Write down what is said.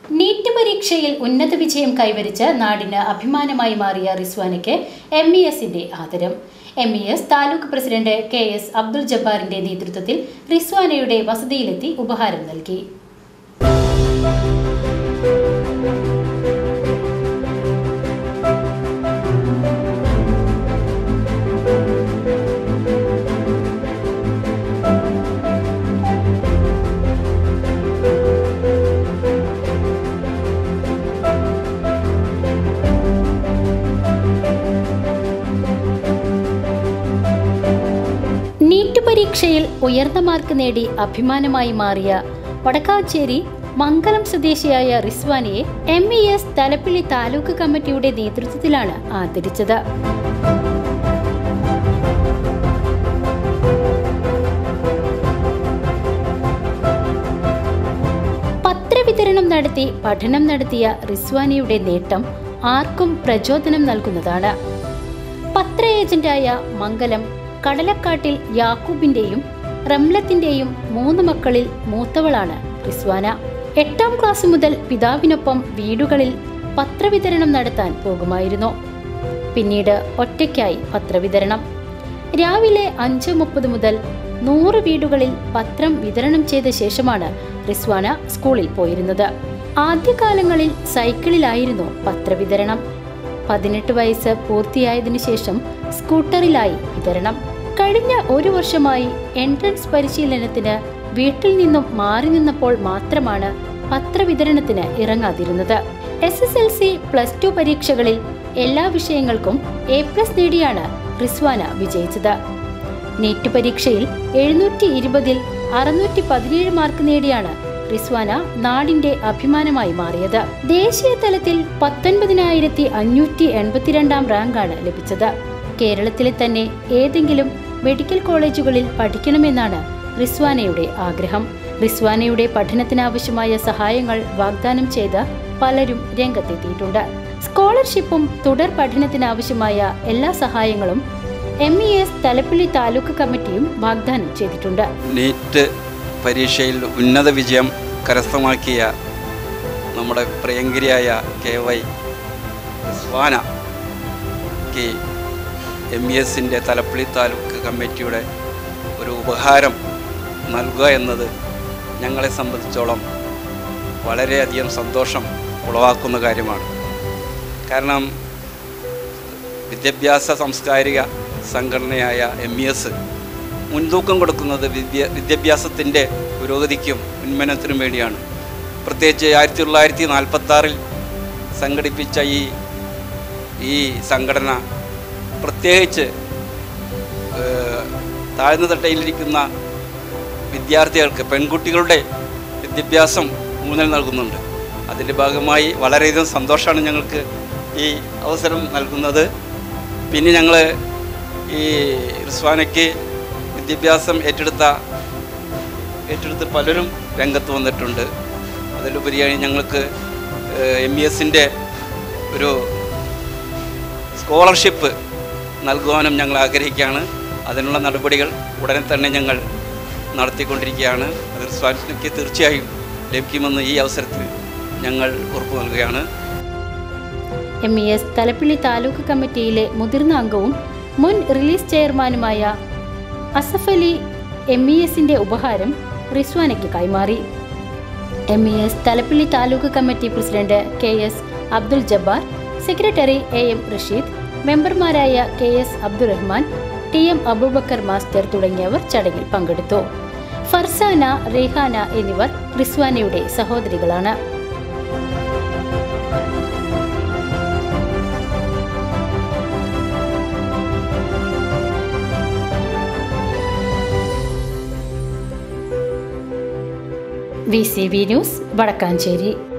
NEET പരീക്ഷയിൽ ഉന്നത വിജയം കൈവരിച്ച് നാടിന് അഭിമാനമായി മാറിയ റിസ്വാനയ്ക്ക് എം ഇ എസിന്റെ ആദരം M E S taluk president K S Abdul ജബ്ബാറിന്റെ നേതൃത്വത്തിൽ റിസ്വാനയുടെ വസതിയിലെത്തി ഉപഹാരം നൽകി നീറ്റ് പരീക്ഷയിൽ ഉയർന്ന മാർക്ക് നേടി അഭിമാനമായി മാറിയ വടക്കാച്ചേരി മംഗലം സ്വദേശിയായ റിസ്വാനിയെ M E S Thalappilly taluk കമ്മിറ്റിയുടെ നേതൃത്വത്തിലാണ് ആദരിച്ചത് പത്രവിതരണം നടത്തി പഠനം നടത്തിയ റിസ്വാനിയുടെ നേട്ടം ആർക്കും പ്രചോദനം നൽകുന്നതാണ് പത്ര ഏജന്റായ മംഗലം കടലക്കാട്ടിൽ യാക്കൂബിന്റെയും റംലത്തിന്റെയും മൂന്ന് മക്കളിൽ മൂത്തവളാണ് റിസ്വാന എട്ടാം ക്ലാസ് മുതൽ പിതാവിനൊപ്പം വീടുകളിൽ പത്രവിതരണം നടത്താൻ പോകുമായിരുന്നു പിന്നീട് ഒറ്റയ്ക്കായി പത്രവിതരണം രാവിലെ അഞ്ച് മുപ്പത് മുതൽ നൂറ് വീടുകളിൽ പത്രം വിതരണം ചെയ്ത ശേഷമാണ് റിസ്വാന സ്കൂളിൽ പോയിരുന്നത് ആദ്യകാലങ്ങളിൽ സൈക്കിളിലായിരുന്നു പത്രവിതരണം പതിനെട്ട് വയസ്സ് പൂർത്തിയായതിനു ശേഷം സ്കൂട്ടറിലായി വിതരണം കഴിഞ്ഞ ഒരു വർഷമായി എൻട്രൻസ് പരിശീലനത്തിന് വീട്ടിൽ നിന്നും മാറി നിന്നപ്പോൾ മാത്രമാണ് പത്രവിതരണത്തിന് ഇറങ്ങാതിരുന്നത് S S L C plus two പരീക്ഷകളിൽ എല്ലാ വിഷയങ്ങൾക്കും എ പ്ലസ് നേടിയാണ് റിസ്വാന വിജയിച്ചത് നീറ്റ് പരീക്ഷയിൽ എഴുന്നൂറ്റി ഇരുപതിൽ അറുന്നൂറ്റി പതിനേഴ് മാർക്ക് നേടിയാണ് റിസ്വാന നാടിന്റെ അഭിമാനമായി മാറിയത് ദേശീയ തലത്തിൽ പത്തൊൻപതിനായിരത്തി അഞ്ഞൂറ്റി എൺപത്തിരണ്ടാം റാങ്കാണ് ലഭിച്ചത് കേരളത്തിലെ തന്നെ ഏതെങ്കിലും മെഡിക്കൽ കോളേജുകളിൽ പഠിക്കണമെന്നാണ് റിസ്വാനയുടെ ആഗ്രഹം റിസ്വാനയുടെ പഠനത്തിനാവശ്യമായ സഹായങ്ങൾ വാഗ്ദാനം ചെയ്ത് പലരും രംഗത്തെത്തിയിട്ടുണ്ട് സ്കോളർഷിപ്പും തുടർ പഠനത്തിനാവശ്യമായ എല്ലാ സഹായങ്ങളും M E S Thalappilly taluk കമ്മിറ്റിയും വാഗ്ദാനം ചെയ്തിട്ടുണ്ട് നീറ്റ് പരീക്ഷയിൽ ഉന്നത വിജയം കരസ്ഥമാക്കിയ നമ്മുടെ പ്രിയങ്കരിയായ കെ വൈ സ്വാനക്ക് എം ഇ എസിൻ്റെ തലപ്പള്ളി താലൂക്ക് കമ്മിറ്റിയുടെ ഒരു ഉപഹാരം നൽകുക എന്നത് ഞങ്ങളെ സംബന്ധിച്ചോളം വളരെയധികം സന്തോഷം ഉളവാക്കുന്ന കാര്യമാണ് കാരണം വിദ്യാഭ്യാസ സാംസ്കാരിക സംഘടനയായ എം ഇ എസ് മുൻതൂക്കം കൊടുക്കുന്നത് വിദ്യ വിദ്യാഭ്യാസത്തിൻ്റെ പുരോഗതിക്കും ഉന്മനത്തിനും വേണ്ടിയാണ് പ്രത്യേകിച്ച് ആയിരത്തി തൊള്ളായിരത്തി നാൽപ്പത്തി ആറിൽ സംഘടിപ്പിച്ച ഈ ഈ സംഘടന പ്രത്യേകിച്ച് ഏഹ്, താഴ്ന്ന തട്ടയിലിരിക്കുന്ന വിദ്യാർത്ഥികൾക്ക് പെൺകുട്ടികളുടെ വിദ്യാഭ്യാസം ഊന്നൽ നൽകുന്നുണ്ട് അതിൻ്റെ ഭാഗമായി വളരെയധികം സന്തോഷമാണ് ഞങ്ങൾക്ക് ഈ അവസരം നൽകുന്നത് പിന്നെ ഞങ്ങൾ ഈ റിസ്വാനയ്ക്ക് വിദ്യാഭ്യാസം ഏറ്റെടുത്ത ഏറ്റെടുത്ത് പലരും രംഗത്ത് വന്നിട്ടുണ്ട് അതിലുപരിയായി ഞങ്ങൾക്ക് എം ഇ എസിൻ്റെ ഒരു സ്കോളർഷിപ്പ് നൽകുവാനും ഞങ്ങൾ ആഗ്രഹിക്കുകയാണ് അതിനുള്ള നടപടികൾ ഉടനെ തന്നെ ഞങ്ങൾ നടത്തിക്കൊണ്ടിരിക്കുകയാണ് അത് റിസ്വാനയ്ക്ക് തീർച്ചയായും ലഭിക്കുമെന്ന് ഈ അവസരത്തിൽ ഞങ്ങൾ ഉറപ്പു നൽകുകയാണ് M E S Thalappilly taluk കമ്മിറ്റിയിലെ മുതിർന്ന അംഗവും മുൻ റിലീസ് ചെയർമാനുമായ അസഫ് അലി എം ഇ എസിന്റെ ഉപഹാരം റിസ്വാനയ്ക്ക് കൈമാറി M E S Thalappilly taluk committee president K S Abdul Jabbar secretary A M Rasheed മെമ്പർമാരായ K S Abdurahman T M Aboobacker master തുടങ്ങിയവർ ചടങ്ങിൽ പങ്കെടുത്തു ഫർസാന റെയ്ഹാന എന്നിവർ റിസ്വാനയുടെ സഹോദരികളാണ് V C V news Vadakkanchery